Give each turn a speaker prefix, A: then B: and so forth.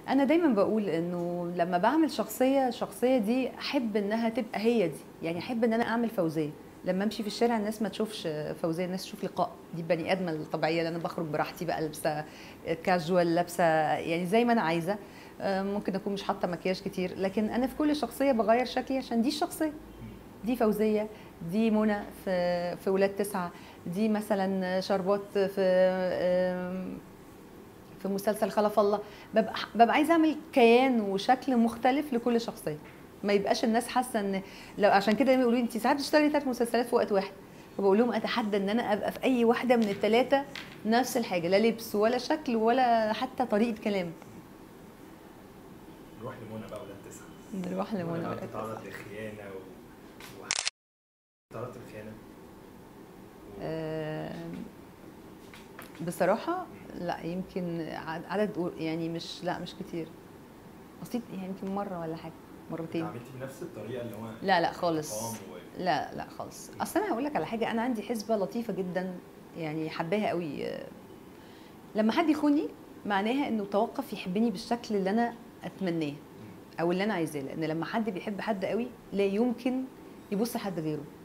A: انا دايما بقول انه لما بعمل شخصيه الشخصيه دي احب انها تبقى هي دي يعني احب ان انا اعمل فوزيه لما امشي في الشارع الناس ما تشوفش فوزيه الناس تشوف لقاء دي بني ادمه الطبيعيه اللي انا بخرج براحتي بقى لابسه كاجوال لابسه يعني زي ما انا عايزه آه، ممكن اكون مش حاطه مكياج كتير لكن انا في كل شخصيه بغير شكلي عشان دي الشخصيه دي فوزيه دي منى في في ولاد تسعه دي مثلا شربات في آم، في مسلسل خلف الله ببقى ببقى عايزه اعمل كيان وشكل مختلف لكل شخصيه ما يبقاش الناس حاسه ان لو عشان كده دايما يقولوا لي انت ساعات بتشتغلي ثلاث مسلسلات في وقت واحد فبقول لهم اتحدى ان انا ابقى في اي واحده من الثلاثه نفس الحاجه لا لبس ولا شكل ولا حتى طريقه كلام
B: نروح لمنى بقى ولاد تسعه
A: نروح
B: منى
A: لمنى
B: بقى
A: ولا
B: بتتعرض لخيانه و... و... تعرضت للخيانه
A: آم، بصراحة لا يمكن عد- عدد يعني مش لا مش كتير بسيط يعني يمكن مرة ولا حاجة مرتين
B: عملتي بنفس الطريقه اللي هو
A: لا لا خالص
B: قام و...
A: لا لا خالص اصل انا هقول لك على حاجه انا عندي حسبه لطيفه جدا يعني حباها قوي آه، لما حد يخوني معناها انه توقف يحبني بالشكل اللي انا اتمناه او اللي انا عايزاه لان لما حد بيحب حد قوي لا يمكن يبص لحد غيره